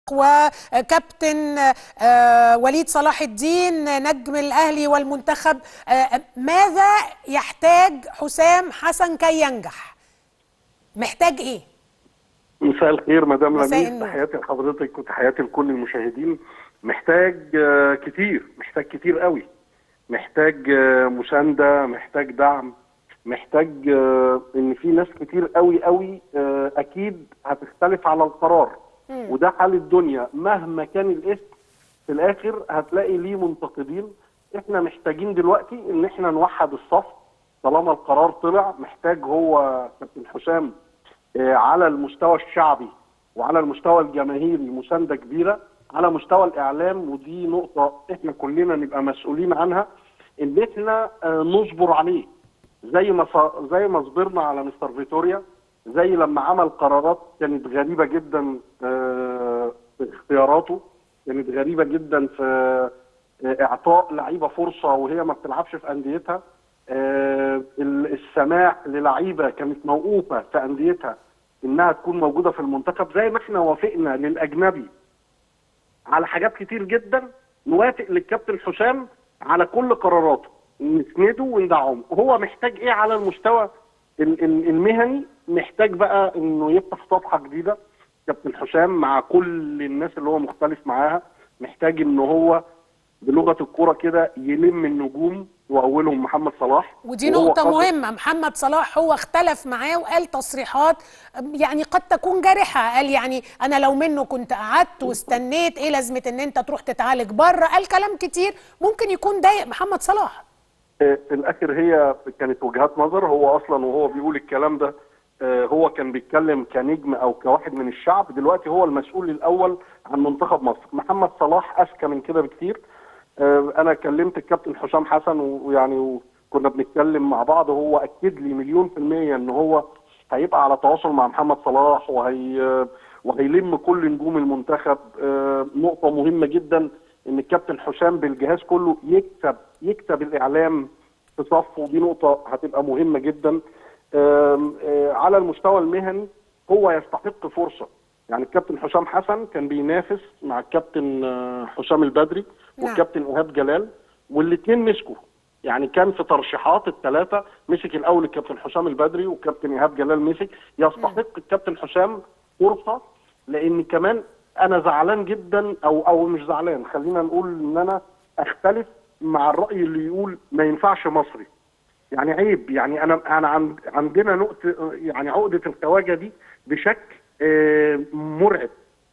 وكابتن آه، وليد صلاح الدين نجم الاهلي والمنتخب آه، ماذا يحتاج حسام حسن كي ينجح محتاج ايه مساء الخير مدام مساء لميس النور. تحياتي لحضرتك وتحياتي لكل المشاهدين محتاج آه، كتير محتاج كتير قوي محتاج آه، مسانده محتاج دعم محتاج آه، ان في ناس كتير قوي قوي آه، اكيد هتختلف على القرار وده حال الدنيا مهما كان الاسم في الاخر هتلاقي ليه منتقدين احنا محتاجين دلوقتي ان احنا نوحد الصف طالما القرار طلع محتاج هو كابتن حسام آه، على المستوى الشعبي وعلى المستوى الجماهيري مسانده كبيره على مستوى الاعلام ودي نقطه احنا كلنا نبقى مسؤولين عنها ان احنا آه، نصبر عليه زي ما ص- زي ما صبرنا على مستر فيتوريا زي لما عمل قرارات كانت غريبه جدا آه، في اختياراته كانت غريبه جدا في آه، اعطاء لعيبه فرصه وهي ما بتلعبش في انديتها آه، ال- السماح للعيبه كانت موقوفه في انديتها انها تكون موجوده في المنتخب زي ما احنا وافقنا للاجنبي على حاجات كتير جدا نوافق للكابتن حسام على كل قراراته نسنده وندعمه هو محتاج ايه على المستوى ال- ال- المهني محتاج بقى انه يفتح صفحه جديده كابتن حسام مع كل الناس اللي هو مختلف معاها محتاج ان هو بلغه الكوره كده يلم النجوم واولهم محمد صلاح ودي وهو نقطة قادر- مهمة محمد صلاح هو اختلف معاه وقال تصريحات يعني قد تكون جارحة قال يعني أنا لو منه كنت قعدت واستنيت إيه لازمة إن أنت تروح تتعالج بره قال كلام كتير ممكن يكون ضايق محمد صلاح في الاخر هي كانت وجهات نظر هو اصلا وهو بيقول الكلام ده آه، هو كان بيتكلم كنجم او كواحد من الشعب دلوقتي هو المسؤول الاول عن منتخب مصر محمد صلاح اذكى من كده بكتير آه، انا كلمت الكابتن حسام حسن و- ويعني وكنا بنتكلم مع بعض وهو اكد لي مليون في المية ان هو هيبقى على تواصل مع محمد صلاح وهي وهيلم كل نجوم المنتخب آه، نقطة مهمة جدا ان الكابتن حسام بالجهاز كله يكسب يكسب الاعلام في صفه ودي نقطة هتبقى مهمة جدا آم، آه، على المستوى المهني هو يستحق فرصة يعني الكابتن حسام حسن كان بينافس مع الكابتن آه، حسام البدري نعم. والكابتن ايهاب جلال والاثنين مسكوا يعني كان في ترشيحات الثلاثه مسك الاول الكابتن حسام البدري والكابتن ايهاب جلال مسك يستحق الكابتن حسام فرصه لان كمان انا زعلان جدا او او مش زعلان خلينا نقول ان انا اختلف مع الراي اللي يقول ما ينفعش مصري يعني عيب يعني انا انا عند عندنا نقطه يعني عقده الخواجه دي بشكل آه، مرعب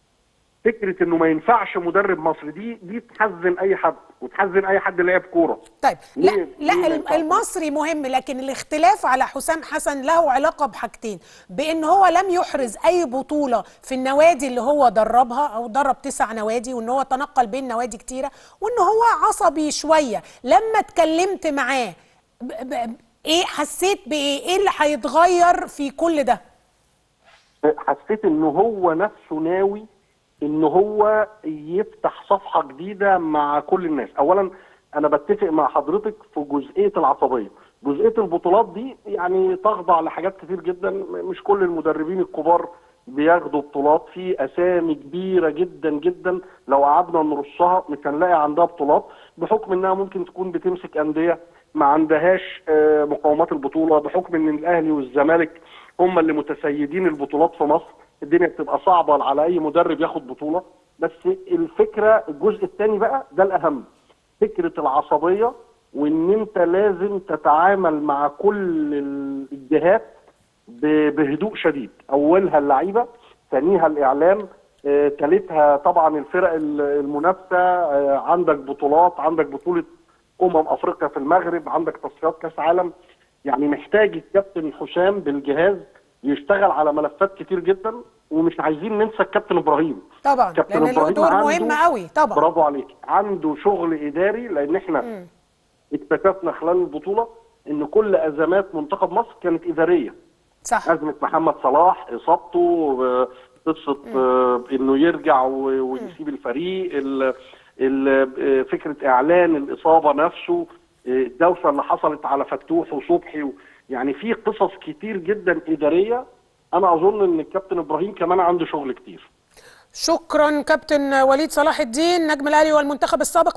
فكره انه ما ينفعش مدرب مصري دي دي تحزن اي حد وتحزن اي حد لعب كوره طيب لا ليه- لا ليه ما الم- ينفعش؟ المصري مهم لكن الاختلاف على حسام حسن له علاقة بحاجتين بان هو لم يحرز اي بطولة في النوادي اللي هو دربها او درب تسع نوادي وان هو تنقل بين نوادي كتيرة وان هو عصبي شوية لما اتكلمت معاه ب- ب- ايه حسيت بايه ايه اللي هيتغير في كل ده حسيت انه هو نفسه ناوي ان هو يفتح صفحه جديده مع كل الناس اولا انا بتفق مع حضرتك في جزئيه العصبيه جزئيه البطولات دي يعني تخضع لحاجات كتير جدا مش كل المدربين الكبار بياخدوا بطولات في اسامي كبيره جدا جدا لو قعدنا نرصها مش هنلاقي عندها بطولات بحكم انها ممكن تكون بتمسك انديه ما عندهاش آه، مقومات البطوله بحكم ان الاهلي والزمالك هم اللي متسيدين البطولات في مصر الدنيا بتبقى صعبه على اي مدرب ياخد بطوله بس الفكره الجزء الثاني بقى ده الاهم فكره العصبيه وان انت لازم تتعامل مع كل الجهات ب- بهدوء شديد اولها اللعيبه ثانيها الاعلام آه، ثالثها طبعا الفرق ال- المنافسه آه، عندك بطولات عندك بطوله امم افريقيا في المغرب عندك تصفيات كاس عالم يعني محتاج الكابتن حسام بالجهاز يشتغل على ملفات كتير جدا ومش عايزين ننسى الكابتن ابراهيم طبعا كابتن لان له إبراهيم دور عنده- مهم قوي طبعا برافو عليك عنده شغل اداري لان احنا مم. اكتشفنا خلال البطوله ان كل ازمات منتخب مصر كانت اداريه صح ازمه محمد صلاح اصابته آه، قصه آه، انه يرجع و- ويسيب الفريق ال- ال- آه، فكره اعلان الاصابه نفسه آه، الدوشه اللي حصلت على فتوح وصبحي و- يعني في قصص كتير جدا اداريه انا اظن ان الكابتن ابراهيم كمان عنده شغل كتير شكرا كابتن وليد صلاح الدين نجم الاهلي والمنتخب السابق